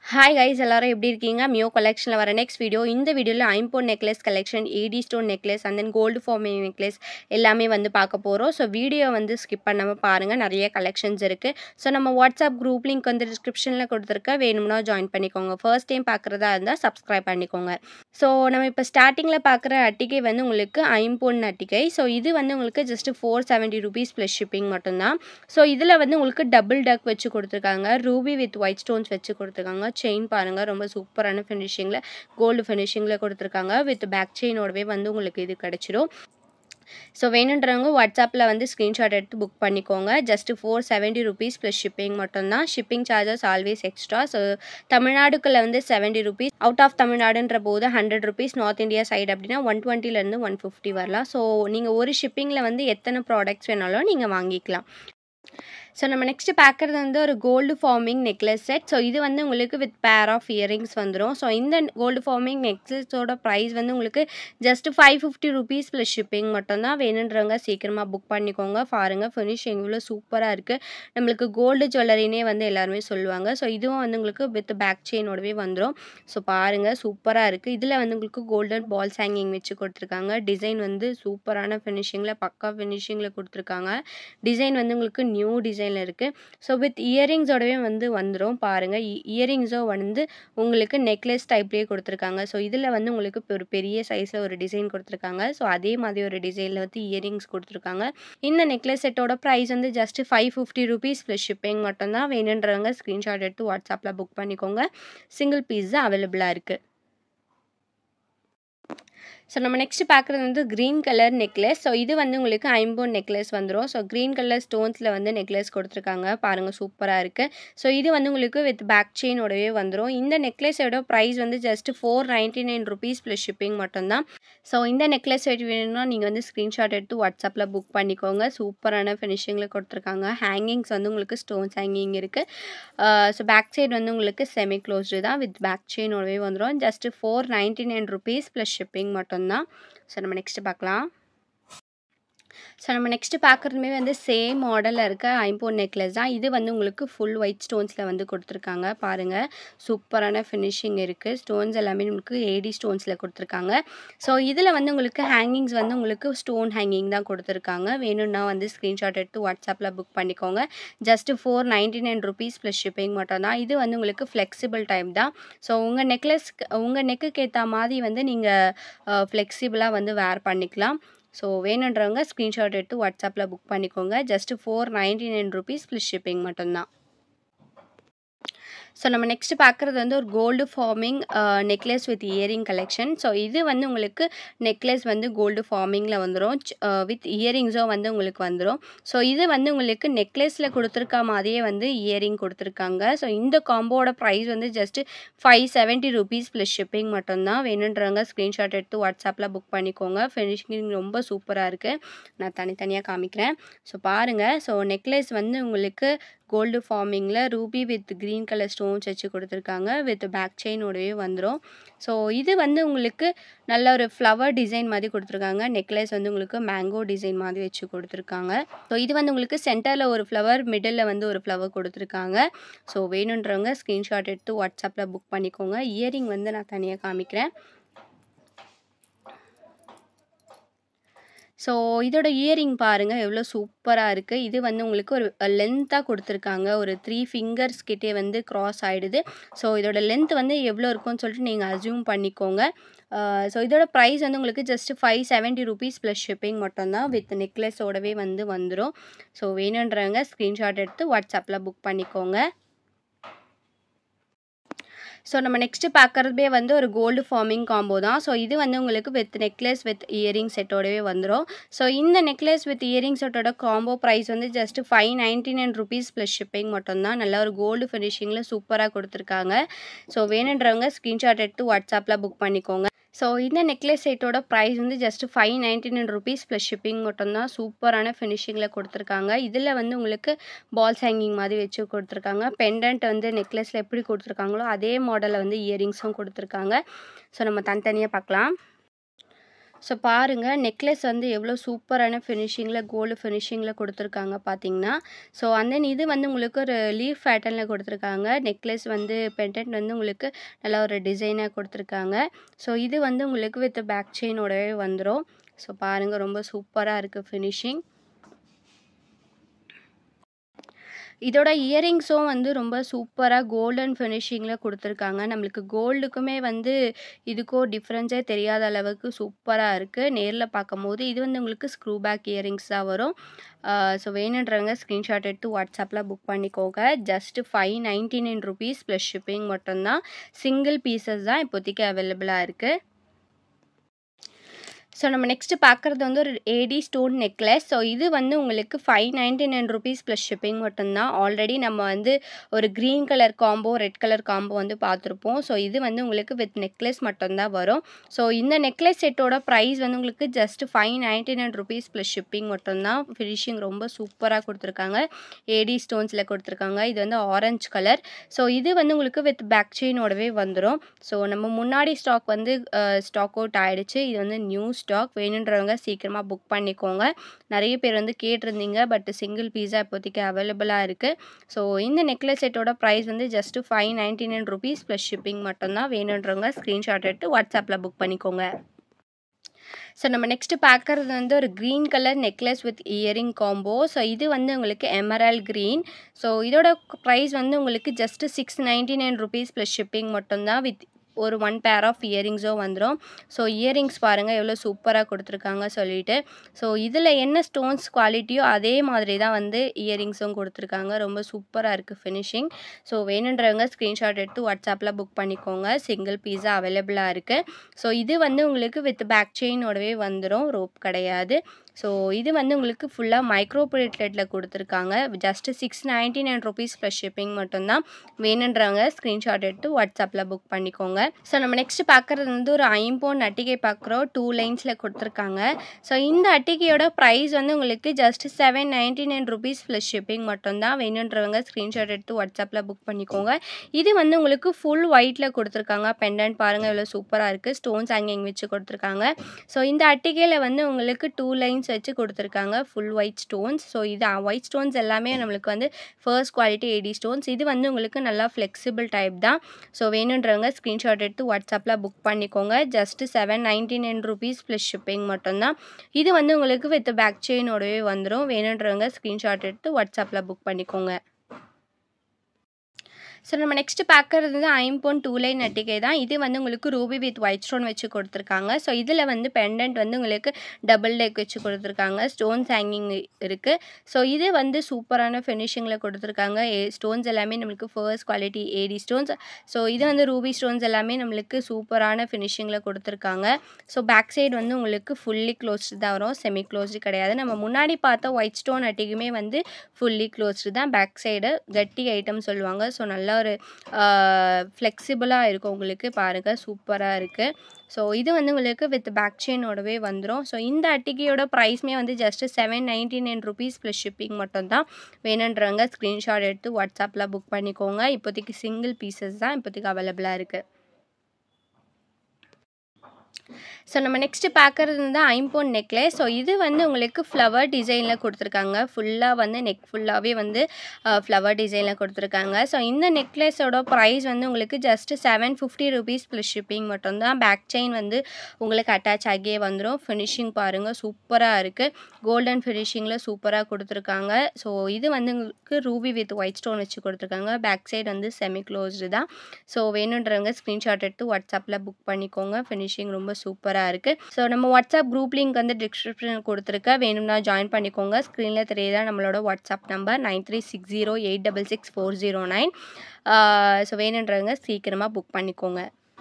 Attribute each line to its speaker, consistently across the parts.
Speaker 1: hi guys எல்லாரும் எப்படி இருக்கீங்க மியோ கலெக்ஷனில் வர நெக்ஸ்ட் வீடியோ இந்த வீடியோவில் ஐம்போன் necklace collection AD stone necklace and then gold forming necklace எல்லாமே வந்து பார்க்க போகிறோம் ஸோ வீடியோ வந்து ஸ்கிப் பண்ணாமல் பாருங்கள் நிறைய கலெக்ஷன்ஸ் இருக்குது ஸோ நம்ம வாட்ஸ்அப் குரூப் லிங்க் வந்து டிஸ்கிரிப்ஷனில் கொடுத்துருக்க வேணும்னா ஜாயின் பண்ணிக்கோங்க ஃபர்ஸ்ட் டைம் பார்க்குறதா இருந்தால் சப்ஸ்கிரைப் பண்ணிக்கோங்க ஸோ நம்ம இப்போ ஸ்டார்டிங்கில் பார்க்குற அட்டிகை வந்து உங்களுக்கு ஐம்பொன் அட்டிகை ஸோ இது வந்து உங்களுக்கு just four seventy rupees plus shipping மட்டும்தான் ஸோ இதில் வந்து உங்களுக்கு டபுள் டக் வச்சு கொடுத்துருக்காங்க ரூபி வித் ஒயிட் ஸ்டோன்ஸ் வச்சு கொடுத்துருக்காங்க செயின் பாருங்கள் ரொம்ப சூப்பரான ஃபினிஷிங்கில் கோல்டு ஃபினிஷிங்கில் கொடுத்துருக்காங்க வித் பேக் செயினோடவே வந்து உங்களுக்கு இது கிடச்சிரும் ஸோ வேணுன்றவங்க வாட்ஸ்அப்பில் வந்து ஸ்க்ரீன்ஷாட் எடுத்து புக் பண்ணிக்கோங்க just four seventy rupees plus shipping மட்டும்தான் shipping charges always extra so தமிழ்நாடுக்குள்ளே வந்து செவன்ட்டி ருபீஸ் அவுட் ஆஃப் தமிழ்நாடுன்ற போது hundred rupees north India side அப்படின்னா ஒன் டுவெண்ட்டிலேருந்து ஒன் ஃபிஃப்டி வரலாம் ஸோ நீங்கள் ஒரு ஷிப்பிங்கில் வந்து எத்தனை ப்ராடக்ட்ஸ் வேணாலும் நீங்கள் வாங்கிக்கலாம் ஸோ நம்ம நெக்ஸ்ட் பார்க்குறது வந்து ஒரு gold forming necklace set so இது வந்து உங்களுக்கு வித் பேர் ஆஃப் இயரிங்ஸ் வந்துடும் ஸோ இந்த கோல்டு ஃபார்மிங் நெக்லஸோட ப்ரைஸ் வந்து உங்களுக்கு just five fifty rupees plus shipping மட்டும்தான் வேணுன்றவங்க சீக்கிரமாக புக் பண்ணிக்கோங்க பாருங்கள் ஃபினிஷிங் இவ்வளோ சூப்பராக இருக்குது நம்மளுக்கு கோல்டு ஜுவல்லரினே வந்து எல்லாருமே சொல்லுவாங்க ஸோ இதுவும் வந்து உங்களுக்கு வித் பேக் செயினோடவே வந்துடும் ஸோ பாருங்கள் சூப்பராக இருக்குது இதில் வந்து உங்களுக்கு கோல்டன் பால்ஸ் ஹேங்கிங் வச்சு கொடுத்துருக்காங்க டிசைன் வந்து சூப்பரான ஃபினிஷிங்கில் பக்கா ஃபினிஷிங்கில் கொடுத்துருக்காங்க டிசைன் வந்து உங்களுக்கு நியூ டிசைனில் இருக்குது ஸோ வித் இயரிங்ஸோடவே வந்து வந்துடும் பாருங்கள் இயரிங்ஸோ வந்து உங்களுக்கு நெக்லஸ் டைப்லேயே கொடுத்துருக்காங்க ஸோ இதில் வந்து உங்களுக்கு ஒரு பெரிய சைஸில் ஒரு டிசைன் கொடுத்துருக்காங்க ஸோ அதே மாதிரி ஒரு டிசைனில் வந்து இயரிங்ஸ் கொடுத்துருக்காங்க இந்த நெக்லஸ் செட்டோட ப்ரைஸ் வந்து just five fifty rupees plus shipping மட்டும்தான் வேணுன்றவங்க ஸ்க்ரீன்ஷாட் எடுத்து வாட்ஸ்அப்பில் புக் பண்ணிக்கோங்க சிங்கிள் பீஸ் தான் அவைலபிளாக இருக்குது ஸோ நம்ம நெக்ஸ்ட் பார்க்குறது வந்து க்ரீன் கலர் நெக்லஸ் ஸோ இது வந்து உங்களுக்கு ஐம்போன் நெக்லஸ் வந்துடும் ஸோ க்ரீன் கலர் ஸ்டோன்ஸில் வந்து நெக்லஸ் கொடுத்துருக்காங்க பாருங்கள் சூப்பராக இருக்குது ஸோ இது வந்து உங்களுக்கு வித் பேக் செயினோடவே வந்துடும் இந்த நெக்லஸோட ப்ரைஸ் வந்து just four ninety nine rupees plus shipping மட்டும்தான் ஸோ இந்த நெக்லஸ் வேணும்னா நீங்கள் வந்து ஸ்க்ரீன்ஷாட் எடுத்து வாட்ஸ்அப்பில் புக் பண்ணிக்கோங்க சூப்பரான ஃபினிஷிங்கில் கொடுத்துருக்காங்க ஹேங்கிங்ஸ் வந்து உங்களுக்கு ஸ்டோன்ஸ் ஹேங்கிங் இருக்குது ஸோ பேக் சைடு வந்து உங்களுக்கு செமி க்ளோஸ்டு தான் வித் பேக் செயினோடவே வந்துடும் just four ninety nine rupees plus shipping மட்டும் மட்டும்தான் ஸோ நம்ம நெக்ஸ்ட்டு பார்க்கலாம் ஸோ நம்ம நெக்ஸ்ட்டு பார்க்குறதுமே வந்து சேம் மாடலில் இருக்க ஐம்போன் நெக்லஸ் தான் இது வந்து உங்களுக்கு ஃபுல் ஒயிட் ஸ்டோன்ஸில் வந்து கொடுத்துருக்காங்க பாருங்கள் சூப்பரான ஃபினிஷிங் இருக்குது ஸ்டோன்ஸ் எல்லாமே உங்களுக்கு ஏடி ஸ்டோன்ஸில் கொடுத்துருக்காங்க ஸோ இதில் வந்து உங்களுக்கு ஹேங்கிங்ஸ் வந்து உங்களுக்கு ஸ்டோன் ஹேங்கிங் தான் கொடுத்துருக்காங்க வேணும்னா வந்து ஸ்க்ரீன்ஷாட் எடுத்து வாட்ஸ்அப்பில் புக் பண்ணிக்கோங்க just four ninety nine rupees plus shipping மட்டும் தான் இது வந்து உங்களுக்கு ஃப்ளெக்சிபிள் டைப் தான் ஸோ உங்கள் நெக்லஸ் உங்கள் நெக்குக்கு ஏற்ற மாதிரி வந்து நீங்கள் ஃப்ளெக்சிபிளாக வந்து வேர் பண்ணிக்கலாம் ஸோ வேணுன்றவங்க ஸ்க்ரீன்ஷாட் எடுத்து வாட்ஸ்அப்பில் புக் பண்ணிக்கோங்க just four ninety nine rupees plus shipping மட்டும்தான் ஸோ நம்ம நெக்ஸ்ட் பார்க்குறது வந்து ஒரு gold forming necklace with earring collection so இது வந்து உங்களுக்கு நெக்லஸ் வந்து கோல்டு ஃபார்மிங்கில் வந்துடும் வித் இயரிங்ஸும் வந்து உங்களுக்கு வந்துடும் ஸோ இது வந்து உங்களுக்கு நெக்லஸில் கொடுத்துருக்க மாதிரியே வந்து இயரிங் கொடுத்துருக்காங்க ஸோ இந்த காம்போட ப்ரைஸ் வந்து just five seventy rupees plus shipping மட்டும்தான் வேணுன்றவங்க ஸ்க்ரீன்ஷாட் எடுத்து வாட்ஸ்அப்பில் புக் பண்ணிக்கோங்க ஃபினிஷிங் ரொம்ப சூப்பராக இருக்குது நான் தனித்தனியாக காமிக்கிறேன் ஸோ பாருங்கள் ஸோ நெக்லஸ் வந்து உங்களுக்கு கோல்டு ஃபார்மிங்கில் ruby with green colour stones வச்சு கொடுத்துருக்காங்க வித் பேக் செயினோடவே வந்துடும் ஸோ இது வந்து உங்களுக்கு நல்ல ஒரு ஃப்ளவர் டிசைன் மாதிரி கொடுத்துருக்காங்க நெக்லஸ் வந்து உங்களுக்கு மேங்கோ டிசைன் மாதிரி வச்சு கொடுத்துருக்காங்க ஸோ இது வந்து உங்களுக்கு சென்டரில் ஒரு ஃப்ளவர் மிடில் வந்து ஒரு ஃப்ளவர் கொடுத்துருக்காங்க ஸோ வேணுன்றவங்க ஸ்க்ரீன்ஷாட் எடுத்து வாட்ஸ்அப்பில் புக் பண்ணிக்கோங்க இயரிங் வந்து நான் தனியாக காமிக்கிறேன் ஸோ இதோட இயரிங் பாருங்கள் எவ்வளோ சூப்பராக இருக்குது இது வந்து உங்களுக்கு ஒரு லென்த்தாக கொடுத்துருக்காங்க ஒரு த்ரீ ஃபிங்கர்ஸ் கிட்டே வந்து க்ராஸ் ஆகிடுது ஸோ இதோட லென்த் வந்து எவ்வளோ இருக்கும்னு சொல்லிட்டு நீங்கள் அசியூம் பண்ணிக்கோங்க ஸோ இதோட ப்ரைஸ் வந்து உங்களுக்கு just five seventy rupees plus shipping மட்டும்தான் வித் நெக்லஸோடவே வந்து வந்துடும் ஸோ வேணுன்றவங்க ஸ்க்ரீன்ஷாட் எடுத்து வாட்ஸ்அப்பில் புக் பண்ணிக்கோங்க ஸோ நம்ம நெக்ஸ்ட்டு பார்க்குறதே வந்து ஒரு கோல்டு ஃபார்மிங் காம்போ தான் ஸோ இது வந்து உங்களுக்கு வித் நெக்லஸ் வித் இயரிங் செட்டோடவே வந்துடும் ஸோ இந்த நெக்லஸ் வித் இயரிங் செட்டோட காம்போ ப்ரைஸ் வந்து just five ninety nine rupees plus shipping மட்டும்தான் நல்ல ஒரு கோல்டு ஃபினிஷிங்கில் சூப்பராக கொடுத்துருக்காங்க ஸோ வேணுன்றவங்க ஸ்க்ரீன்ஷாட் எடுத்து வாட்ஸ்அப்பில் புக் பண்ணிக்கோங்க ஸோ இந்த நெக்லஸ் செட்டோட ப்ரைஸ் வந்து just five ninety nine rupees plus shipping மட்டும்தான் சூப்பரான ஃபினிஷிங்கில் கொடுத்துருக்காங்க இதில் வந்து உங்களுக்கு பால்ஸ் ஹேங்கிங் மாதிரி வச்சு கொடுத்துருக்காங்க பெண்டன்ட் வந்து நெக்லஸில் எப்படி கொடுத்துருக்காங்களோ அதே மாடலில் வந்து இயரிங்ஸும் கொடுத்துருக்காங்க ஸோ நம்ம தனித்தனியாக பார்க்கலாம் ஸோ பாருங்கள் நெக்லஸ் வந்து எவ்வளோ சூப்பரான ஃபினிஷிங்கில் கோல்டு ஃபினிஷிங்கில் கொடுத்துருக்காங்க பார்த்தீங்கன்னா ஸோ அண்ட் தென் இது வந்து உங்களுக்கு ஒரு லீஃப் பேட்டர்னில் கொடுத்துருக்காங்க நெக்லஸ் வந்து பெண்டன்ட் வந்து உங்களுக்கு நல்லா ஒரு டிசைனாக கொடுத்துருக்காங்க ஸோ இது வந்து உங்களுக்கு வித் பேக் செயினோடவே வந்துடும் ஸோ பாருங்கள் ரொம்ப சூப்பராக இருக்குது ஃபினிஷிங் இதோட இயரிங்ஸும் வந்து ரொம்ப சூப்பராக கோல்டன் ஃபினிஷிங்கில் கொடுத்துருக்காங்க நம்மளுக்கு கோல்டுக்குமே வந்து இதுக்கோ டிஃப்ரென்ஸே தெரியாத அளவுக்கு சூப்பராக இருக்குது நேரில் பார்க்கும்போது இது வந்து உங்களுக்கு ஸ்க்ரூ பேக் இயரிங்ஸ் தான் வரும் ஸோ வேணுன்றவங்க ஸ்க்ரீன்ஷாட் எடுத்து வாட்ஸ்அப்பில் புக் பண்ணிக்கோங்க just five ninety nine rupees plus shipping மட்டும்தான் சிங்கிள் பீசஸ் தான் இப்போதைக்கு அவைலபிளாக இருக்குது ஸோ நம்ம நெக்ஸ்ட்டு பார்க்குறது வந்து ஒரு ஏடி ஸ்டோன் நெக்லஸ் ஸோ இது வந்து உங்களுக்கு five ninety nine rupees plus shipping மட்டும்தான் ஆல்ரெடி நம்ம வந்து ஒரு green colour combo red colour combo வந்து பார்த்துருப்போம் ஸோ இது வந்து உங்களுக்கு வித் நெக்லஸ் மட்டும்தான் வரும் ஸோ இந்த நெக்லஸ் செட்டோட ப்ரைஸ் வந்து உங்களுக்கு just five ninety nine rupees plus shipping மட்டும்தான் ஃபினிஷிங் ரொம்ப சூப்பராக கொடுத்துருக்காங்க ஏடி ஸ்டோன்ஸில் கொடுத்துருக்காங்க இது வந்து ஆரஞ்சு கலர் ஸோ இது வந்து உங்களுக்கு வித் பேக் செயினோடவே வந்துடும் ஸோ நம்ம முன்னாடி ஸ்டாக் வந்து ஸ்டாக் அவுட் ஆகிடுச்சு இது வந்து நியூ ஸ்டாக் வேணுன்றவங்க சீக்கிரமாக புக் பண்ணிக்கோங்க நிறைய பேர் வந்து கேட்டிருந்தீங்க பட் சிங்கிள் பீஸா இப்போதைக்கு அவைலபிளாக இருக்குது ஸோ இந்த நெக்லஸ் செட்டோட ப்ரைஸ் வந்து just five ninety nine rupees plus shipping மட்டும்தான் வேணுன்றவங்க ஸ்க்ரீன்ஷாட் எடுத்து வாட்ஸ்அப்பில் புக் பண்ணிக்கோங்க ஸோ நம்ம நெக்ஸ்ட்டு பார்க்குறது வந்து ஒரு green colour necklace with earring combo so இது வந்து உங்களுக்கு எமரல் க்ரீன் ஸோ இதோட ப்ரைஸ் வந்து உங்களுக்கு just six ninety nine rupees plus shipping மட்டும்தான் வித் ஒரு ஒன் பேர் ஆஃப் இயரிங்ஸும் வந்துடும் ஸோ இயரிங்ஸ் பாருங்கள் எவ்வளோ சூப்பராக கொடுத்துருக்காங்க சொல்லிட்டு ஸோ இதில் என்ன ஸ்டோன்ஸ் குவாலிட்டியோ அதே மாதிரி தான் வந்து இயரிங்ஸும் கொடுத்துருக்காங்க ரொம்ப சூப்பராக இருக்குது ஃபினிஷிங் ஸோ வேணுன்றவங்க ஸ்க்ரீன்ஷாட் எடுத்து வாட்ஸ்அப்பில் புக் பண்ணிக்கோங்க சிங்கிள் பீஸா அவைலபிளாக இருக்குது ஸோ இது வந்து உங்களுக்கு வித் பேக் செயினோடவே வந்துடும் ரோப் கிடையாது ஸோ இது வந்து உங்களுக்கு ஃபுல்லாக மைக்ரோ பிளேட்லெட்டில் கொடுத்துருக்காங்க just six ninety nine rupees plus shipping மட்டும்தான் வேணுன்றவங்க ஸ்க்ரீன்ஷாட் எடுத்து வாட்ஸ்அப்பில் புக் பண்ணிக்கோங்க ஸோ நம்ம நெக்ஸ்ட் பார்க்குறது வந்து ஒரு ஐம்போன் அட்டிகை பார்க்குறோம் டூ லைன்ஸில் கொடுத்துருக்காங்க ஸோ இந்த அட்டிகையோட ப்ரைஸ் வந்து உங்களுக்கு just seven ninety nine rupees plus shipping மட்டும்தான் வேணுன்றவங்க ஸ்க்ரீன்ஷாட் எடுத்து வாட்ஸ்அப்பில் புக் பண்ணிக்கோங்க இது வந்து உங்களுக்கு ஃபுல் ஒயிட்டில் கொடுத்துருக்காங்க பெண்டன்ட் பாருங்கள் எவ்வளோ சூப்பராக இருக்குது ஸ்டோன்ஸ் ஹேங்கிங் வச்சு கொடுத்துருக்காங்க ஸோ இந்த அட்டிகையில் வந்து உங்களுக்கு டூ லைன்ஸ் ஸ்டோன்ஸ் வச்சு கொடுத்துருக்காங்க ஃபுல் ஒயிட் ஸ்டோன்ஸ் ஸோ இது ஒயிட் ஸ்டோன்ஸ் எல்லாமே நம்மளுக்கு வந்து ஃபர்ஸ்ட் குவாலிட்டி ஏடி ஸ்டோன்ஸ் இது வந்து உங்களுக்கு நல்லா ஃப்ளெக்சிபிள் டைப் தான் ஸோ வேணுன்றவங்க ஸ்க்ரீன்ஷாட் எடுத்து வாட்ஸ்அப்பில் புக் பண்ணிக்கோங்க just seven ninety nine rupees plus shipping மட்டும்தான் இது வந்து உங்களுக்கு வித் பேக் செயினோடவே வந்துடும் வேணுன்றவங்க ஸ்க்ரீன்ஷாட் எடுத்து வாட்ஸ்அப்பில் புக் பண்ணிக்கோங்க ஸோ நம்ம நெக்ஸ்ட் பார்க்குறது வந்து ஐம்பொன் டூ லைன் நட்டிகை தான் இது வந்து உங்களுக்கு ரூபி வித் ஒயிட் ஸ்டோன் வச்சு கொடுத்துருக்காங்க ஸோ இதில் வந்து பெண்டன்ட் வந்து உங்களுக்கு டபுள் டெக் வச்சு கொடுத்துருக்காங்க ஸ்டோன்ஸ் ஹேங்கிங் இருக்குது ஸோ இது வந்து சூப்பரான ஃபினிஷிங்கில் கொடுத்துருக்காங்க ஏ ஸ்டோன்ஸ் எல்லாமே நம்மளுக்கு first quality AD stones so இது வந்து ரூபி ஸ்டோன்ஸ் எல்லாமே நம்மளுக்கு சூப்பரான ஃபினிஷிங்கில் கொடுத்துருக்காங்க ஸோ பேக் சைடு வந்து உங்களுக்கு ஃபுல்லி க்ளோஸ்டு தான் வரும் செமி க்ளோஸ்டு கிடையாது நம்ம முன்னாடி பார்த்த ஒயிட் ஸ்டோன் அட்டிக்குமே வந்து ஃபுல்லி க்ளோஸ்டு தான் பேக் சைடு கட்டி ஐட்டம் சொல்லுவாங்க ஸோ நல்லா ஒரு ஃப்ளெக்சிபிளாக இருக்கும் உங்களுக்கு பாருங்கள் சூப்பராக இருக்குது ஸோ இது வந்து உங்களுக்கு வித் பேக் செயினோடவே வந்துடும் ஸோ இந்த அட்டிகையோட ப்ரைஸ்மே வந்து just seven ninety nine rupees plus shipping மட்டும்தான் வேணுன்றவங்க ஸ்க்ரீன்ஷாட் எடுத்து வாட்ஸ்அப்பில் புக் பண்ணிக்கோங்க இப்போதைக்கு சிங்கிள் பீசஸ் தான் இப்போதைக்கு அவைலபிளாக இருக்குது ஸோ நம்ம நெக்ஸ்ட்டு பார்க்குறது வந்து ஐம்போன் நெக்லஸ் ஸோ இது வந்து உங்களுக்கு ஃப்ளவர் டிசைனில் கொடுத்துருக்காங்க ஃபுல்லாக வந்து நெக் ஃபுல்லாகவே வந்து ஃப்ளவர் டிசைனில் கொடுத்துருக்காங்க ஸோ இந்த நெக்லஸோட ப்ரைஸ் வந்து உங்களுக்கு just seven fifty rupees plus shipping மட்டும்தான் பேக் செயின் வந்து உங்களுக்கு அட்டாச் ஆகியே வந்துடும் ஃபினிஷிங் பாருங்கள் சூப்பராக இருக்குது கோல்டன் ஃபினிஷிங்கில் சூப்பராக கொடுத்துருக்காங்க ஸோ இது வந்து உங்களுக்கு ரூபி வித் ஒயிட் ஸ்டோன் வச்சு கொடுத்துருக்காங்க பேக் சைடு வந்து செமி க்ளோஸ்டு தான் ஸோ வேணுன்றவங்க ஸ்க்ரீன்ஷாட் எடுத்து வாட்ஸ்அப்பில் புக் பண்ணிக்கோங்க ஃபினிஷிங் ரொம்ப சூப்பராக இருக்குது ஸோ நம்ம வாட்ஸ்அப் குரூப் லிங்க் வந்து டிஸ்கிரிப்ஷனில் கொடுத்துருக்கேன் வேணும்னா ஜாயின் பண்ணிக்கோங்க ஸ்க்ரீனில் தெரியுதா நம்மளோட WhatsApp number nine three six zero eight double six four zero nine so வேணுன்றவங்க சீக்கிரமாக புக் பண்ணிக்கோங்க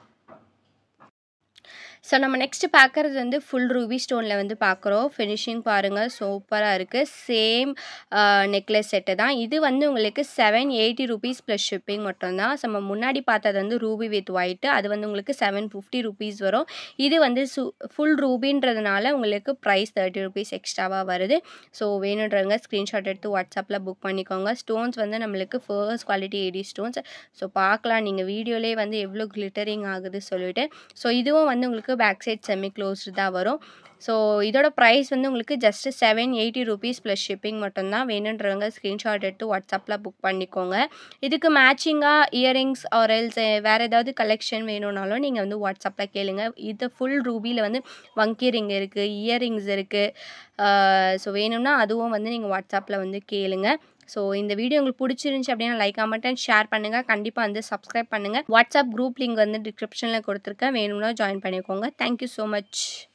Speaker 1: ஸோ நம்ம நெக்ஸ்ட்டு பார்க்குறது வந்து ஃபுல் ரூபி ஸ்டோனில் வந்து பார்க்குறோம் ஃபினிஷிங் பாருங்கள் சூப்பராக இருக்குது சேம் நெக்லஸ் செட்டு தான் இது வந்து உங்களுக்கு seven eighty rupees plus shipping மட்டும்தான் ஸோ நம்ம முன்னாடி பார்த்தது வந்து ரூபி வித் ஒயிட்டு அது வந்து உங்களுக்கு செவன் ஃபிஃப்டி ருபீஸ் வரும் இது வந்து சு ஃபுல் ரூபின்றதுனால உங்களுக்கு ப்ரைஸ் தேர்ட்டி ருபீஸ் எக்ஸ்ட்ராவாக வருது ஸோ வேணுன்றவங்க ஸ்க்ரீன்ஷாட் எடுத்து வாட்ஸ்அப்பில் புக் பண்ணிக்கோங்க ஸ்டோன்ஸ் வந்து நம்மளுக்கு first quality AD stones so பார்க்கலாம் நீங்கள் வீடியோலேயே வந்து எவ்வளோ கிளிட்டரிங் ஆகுது சொல்லிட்டு ஸோ இதுவும் வந்து உங்களுக்கு உங்களுக்கு பேக் சைட் செமி க்ளோஸ்டு தான் வரும் ஸோ இதோட ப்ரைஸ் வந்து உங்களுக்கு just seven eighty rupees plus shipping மட்டும்தான் வேணுன்றவங்க ஸ்க்ரீன்ஷாட் எடுத்து வாட்ஸ்அப்பில் புக் பண்ணிக்கோங்க இதுக்கு மேட்சிங்காக இயரிங்ஸ் ஆர் எல்ஸ் வேறு ஏதாவது கலெக்ஷன் வேணும்னாலும் நீங்கள் வந்து வாட்ஸ்அப்பில் கேளுங்க இது ஃபுல் ரூபியில் வந்து வங்கி ரிங் இருக்குது இயரிங்ஸ் இருக்குது ஸோ வேணும்னா அதுவும் வந்து நீங்கள் வாட்ஸ்அப்பில் வந்து கேளுங்க ஸோ இந்த வீடியோ உங்களுக்கு பிடிச்சிருந்துச்சி அப்படின்னா லைக் கமெண்ட் அண்ட் ஷேர் பண்ணுங்கள் கண்டிப்பாக வந்து சப்ஸ்கிரைப் பண்ணுங்கள் வாட்ஸ்அப் குரூப் லிங்க் வந்து டிஸ்கிரிப்ஷனில் கொடுத்துருக்கேன் வேணும்னா ஜாயின் பண்ணிக்கோங்க தேங்க்யூ ஸோ மச்